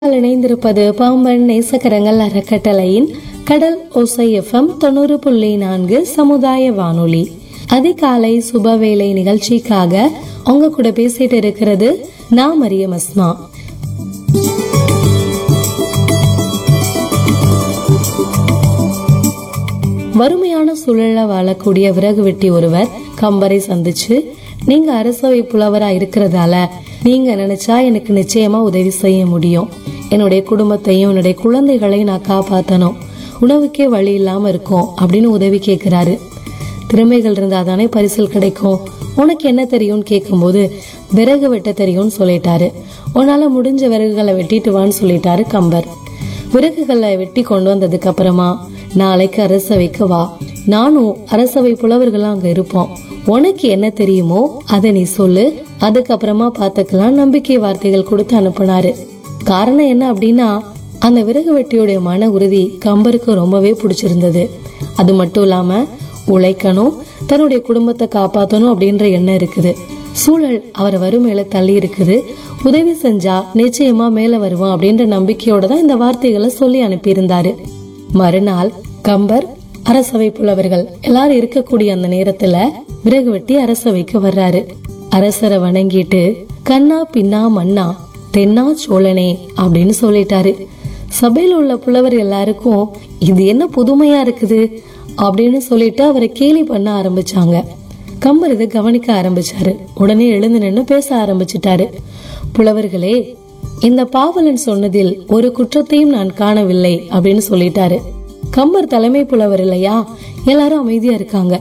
நீங்கள் இணைந்திருப்பது பாம்பன் நேசகரங்கள் அறக்கட்டளையின் கடல் ஒசை எஃப்எம் தொண்ணூறு புள்ளி நான்கு சமுதாய வானொலி அதிகாலை சுபவேளை நிகழ்ச்சிக்காக உங்க கூட பேசிட்டு இருக்கிறது நான் மரியம் அஸ்மா வறுமையான சூழல்ல வாழக்கூடிய விறகு வெட்டி ஒருவர் கம்பரை சந்திச்சு நீங்க அரசவை புலவரா இருக்கிறதால நீங்க நினைச்சா எனக்கு நிச்சயமா உதவி செய்ய முடியும் என்னுடைய குடும்பத்தையும் என்னுடைய குழந்தைகளையும் நான் காப்பாத்தணும் உணவுக்கே வழி இல்லாம இருக்கும் அப்படின்னு உதவி கேட்கிறாரு திறமைகள் இருந்தா தானே பரிசில் கிடைக்கும் உனக்கு என்ன தெரியும்னு கேட்கும்போது விறகு வெட்ட தெரியும்னு சொல்லிட்டாரு உன்னால முடிஞ்ச விறகுகளை வெட்டிட்டு வான்னு சொல்லிட்டாரு கம்பர் விறகுகளை வெட்டி கொண்டு வந்ததுக்கு அப்புறமா நாளைக்கு அரசவைக்கு வா நானும் அரசவை புலவர்கள் அங்க இருப்போம் உனக்கு என்ன தெரியுமோ அதை நீ சொல்லு அதுக்கப்புறமா பாத்துக்கலாம் நம்பிக்கை வார்த்தைகள் கொடுத்து அனுப்புனாரு காரணம் என்ன அப்படின்னா அந்த விறகு வெட்டியோடைய மன உறுதி கம்பருக்கு ரொம்பவே பிடிச்சிருந்தது அது மட்டும் இல்லாம உழைக்கணும் தன்னுடைய குடும்பத்தை காப்பாத்தணும் அப்படின்ற எண்ணம் இருக்குது சூழல் அவரை வறுமையில தள்ளி இருக்குது உதவி செஞ்சா நிச்சயமா மேல வருவான் அப்படின்ற நம்பிக்கையோட தான் இந்த வார்த்தைகளை சொல்லி அனுப்பியிருந்தாரு மறுநாள் கம்பர் அரசவை புலவர்கள் எல்லாரும் இருக்கக்கூடிய அந்த நேரத்துல விறகு வெட்டி அரசவைக்கு வர்றாரு அரசரை வணங்கிட்டு கண்ணா பின்னா மன்னா தென்னா சோழனே அப்படின்னு சொல்லிட்டாரு சபையில உள்ள புலவர் எல்லாருக்கும் இது என்ன புதுமையா இருக்குது அப்படின்னு சொல்லிட்டு அவரை கேலி பண்ண ஆரம்பிச்சாங்க கம்பர் இதை கவனிக்க ஆரம்பிச்சாரு உடனே எழுந்து நின்னு பேச ஆரம்பிச்சிட்டாரு புலவர்களே இந்த பாவலன் சொன்னதில் ஒரு குற்றத்தையும் நான் காணவில்லை அப்படின்னு சொல்லிட்டாரு கம்பர் தலைமை புலவர் இல்லையா எல்லாரும் அமைதியா இருக்காங்க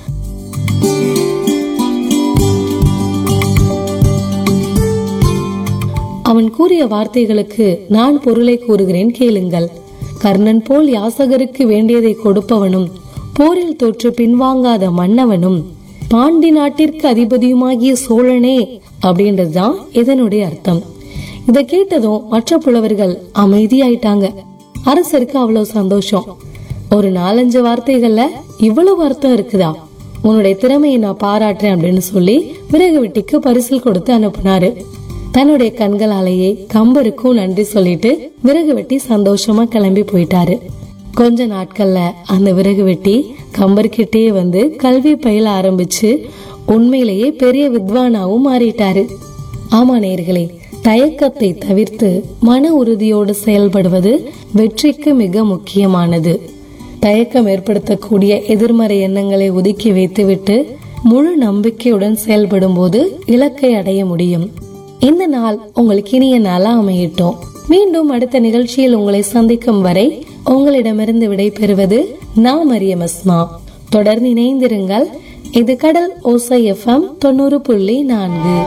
அவன் கூறிய வார்த்தைகளுக்கு நான் பொருளை கூறுகிறேன் கேளுங்கள் கர்ணன் போல் யாசகருக்கு வேண்டியதை கொடுப்பவனும் போரில் தோற்று பின்வாங்காத மன்னவனும் பாண்டி நாட்டிற்கு அதிபதியுமாகிய சோழனே அப்படின்றதுதான் இதனுடைய அர்த்தம் இத கேட்டதும் மற்ற புலவர்கள் அமைதியாயிட்டாங்க அரசருக்கு அவ்வளவு சந்தோஷம் ஒரு நாலஞ்சு வார்த்தைகள்ல இவ்வளவு அர்த்தம் இருக்குதா உன்னுடைய திறமையை நான் பாராட்டுறேன் அப்படின்னு சொல்லி விறகு வெட்டிக்கு பரிசில் கொடுத்து அனுப்புனாரு தன்னுடைய கண்களாலேயே கம்பருக்கும் நன்றி சொல்லிட்டு விறகு வெட்டி சந்தோஷமா கிளம்பி போயிட்டாரு கொஞ்ச நாட்கள்ல அந்த விறகு வெட்டி கம்பர்கிட்டே வந்து கல்வி பயில ஆரம்பிச்சு உண்மையிலேயே பெரிய வித்வானாவும் மாறிட்டாரு ஆமா நேர்களே தயக்கத்தை தவிர்த்து மன உறுதியோடு செயல்படுவது வெற்றிக்கு மிக முக்கியமானது தயக்கம் ஏற்படுத்தக்கூடிய எதிர்மறை எண்ணங்களை ஒதுக்கி வைத்துவிட்டு முழு நம்பிக்கையுடன் செயல்படும் போது இலக்கை அடைய முடியும் இந்த நாள் உங்களுக்கு இனிய நாளா அமையட்டும் மீண்டும் அடுத்த நிகழ்ச்சியில் உங்களை சந்திக்கும் வரை உங்களிடமிருந்து விடை பெறுவது நான் மரியம் அஸ்மா தொடர்ந்து இணைந்திருங்கள் இது கடல் ஓசை எஃப்எம் தொண்ணூறு புள்ளி நான்கு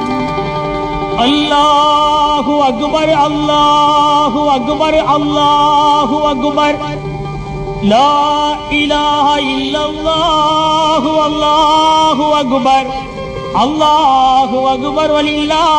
அல்லாஹு அக்பர் அல்லாஹு அக்பர் அல்லாஹு அக்பர் லா இலாஹ இல்லல்லாஹு அல்லாஹு அக்பர் அல்லாஹு அக்பர் வலில்லா